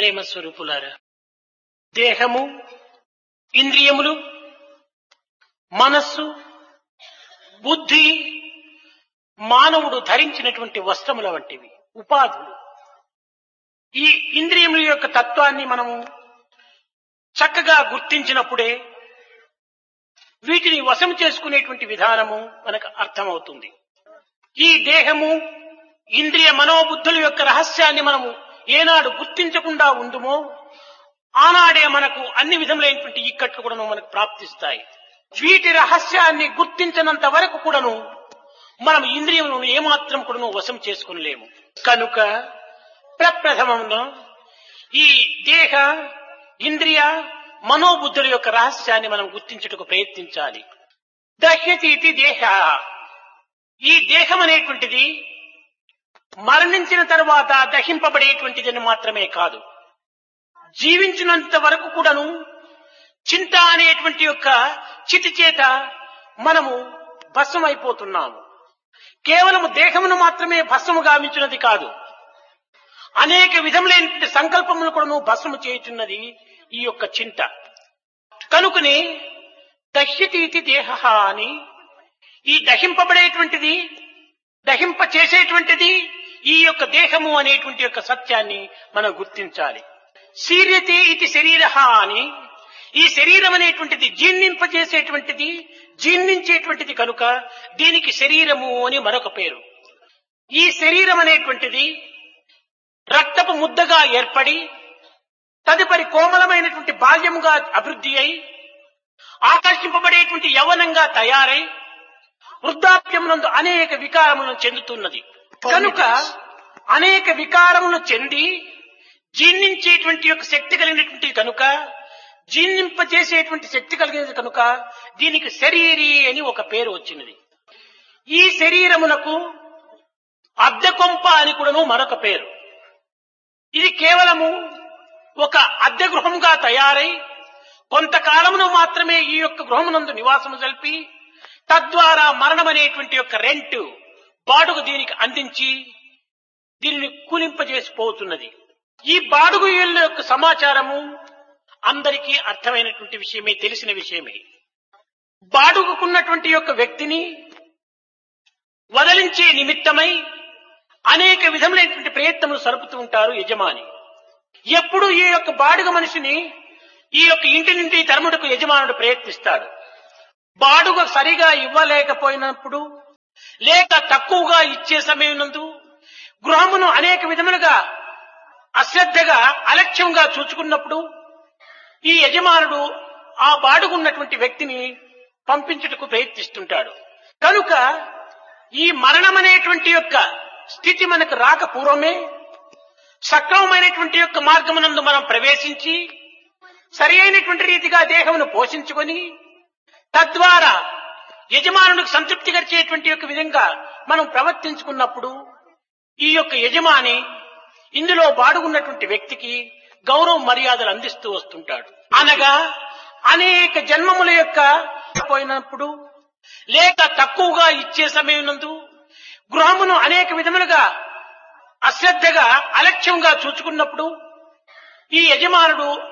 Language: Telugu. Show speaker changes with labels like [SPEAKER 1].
[SPEAKER 1] ప్రేమ స్వరూపులారా దేహము ఇంద్రియములు మనస్సు బుద్ధి మానవుడు ధరించినటువంటి వస్త్రముల వంటివి ఉపాధులు ఈ ఇంద్రియముల యొక్క తత్వాన్ని మనము చక్కగా గుర్తించినప్పుడే వీటిని వశం చేసుకునేటువంటి విధానము మనకు అర్థమవుతుంది ఈ దేహము ఇంద్రియ మనోబుద్ధుల యొక్క రహస్యాన్ని మనము ఏనాడు గుర్తించకుండా ఉండుమో ఆనాడే మనకు అన్ని విధములైనటువంటి ఇక్కట్లు కూడాను మనకు ప్రాప్తిస్తాయి వీటి రహస్యాన్ని గుర్తించినంత వరకు కూడాను మనం ఇంద్రియములను ఏమాత్రం కూడాను వశం చేసుకునలేము కనుక ప్రప్రథమంలో ఈ దేహ ఇంద్రియ మనోబుద్ధుల యొక్క రహస్యాన్ని మనం గుర్తించుటకు ప్రయత్నించాలి దహ్యతీతి దేహ ఈ దేహం అనేటువంటిది మరణించిన తర్వాత దహింపబడేటువంటిదని మాత్రమే కాదు జీవించినంత వరకు కూడాను చింత అనేటువంటి యొక్క చితి చేత మనము భస్మం అయిపోతున్నాము కేవలము దేహమును మాత్రమే భస్మము గావించినది కాదు అనేక విధములైనటువంటి సంకల్పములు కూడాను భస్మము చేయుచున్నది ఈ యొక్క చింత కనుకనే దహ్యతీతి దేహ అని ఈ దహింపబడేటువంటిది దహింప చేసేటువంటిది ఈ యొక్క దేహము అనేటువంటి యొక్క సత్యాన్ని మనం గుర్తించాలి శీర్యతే ఇది శరీర అని ఈ శరీరం అనేటువంటిది జీర్ణింపజేసేటువంటిది జీర్ణించేటువంటిది కనుక దీనికి శరీరము అని మరొక పేరు ఈ శరీరం అనేటువంటిది రక్తపు ముద్దగా ఏర్పడి తదుపరి కోమలమైనటువంటి బాల్యముగా అభివృద్ధి అయి ఆకర్షింపబడేటువంటి యవనంగా తయారై వృద్ధాప్యమునందు అనేక వికారములను చెందుతున్నది కనుక అనేక వికారములను చెంది జీర్ణించేటువంటి యొక్క శక్తి కలిగినటువంటి కనుక జీర్ణింపజేసేటువంటి శక్తి కలిగినది కనుక దీనికి శరీరి అని ఒక పేరు వచ్చినది ఈ శరీరమునకు అద్దె కొంప అని కూడాను మరొక పేరు ఇది కేవలము ఒక అద్దె గృహంగా తయారై కొంతకాలమును మాత్రమే ఈ యొక్క గృహమునందు నివాసము జరిపి తద్వారా మరణం అనేటువంటి యొక్క రెంట్ బాడుగు దీనికి అందించి దీనిని కూలింపజేసిపోతున్నది ఈ బాడుగు ఇళ్ళ యొక్క సమాచారము అందరికీ అర్థమైనటువంటి విషయమే తెలిసిన విషయమే బాడుగుకున్నటువంటి యొక్క వ్యక్తిని వదలించే నిమిత్తమై అనేక విధములైనటువంటి ప్రయత్నములు సరుపుతూ ఉంటారు యజమాని ఎప్పుడు ఈ యొక్క బాడుగ మనిషిని ఈ యొక్క ఇంటి నుండి తరముడుకు యజమానుడు ప్రయత్నిస్తాడు బాడుగ సరిగా ఇవ్వలేకపోయినప్పుడు లేక తక్కువగా ఇచ్చే సమయం నందు గృహమును అనేక విధములుగా అశ్రద్ధగా అలక్ష్యంగా చూచుకున్నప్పుడు ఈ యజమానుడు ఆ బాడుగున్నటువంటి వ్యక్తిని పంపించుటకు ప్రయత్నిస్తుంటాడు కనుక ఈ మరణం అనేటువంటి యొక్క స్థితి మనకు రాక పూర్వమే సక్రమమైనటువంటి యొక్క మార్గమునందు మనం ప్రవేశించి సరి అయినటువంటి రీతిగా దేహమును పోషించుకొని తద్వారా యజమానునికి సంతృప్తి కలిచేటువంటి యొక్క విధంగా మనం ప్రవర్తించుకున్నప్పుడు ఈ యొక్క యజమాని ఇందులో బాడుగున్నటువంటి వ్యక్తికి గౌరవ మర్యాదలు అందిస్తూ వస్తుంటాడు అనగా అనేక జన్మముల యొక్క పోయినప్పుడు లేక తక్కువగా ఇచ్చే సమయం నందు గృహమును అనేక విధములుగా అశ్రద్ధగా అలక్ష్యంగా చూచుకున్నప్పుడు ఈ యజమానుడు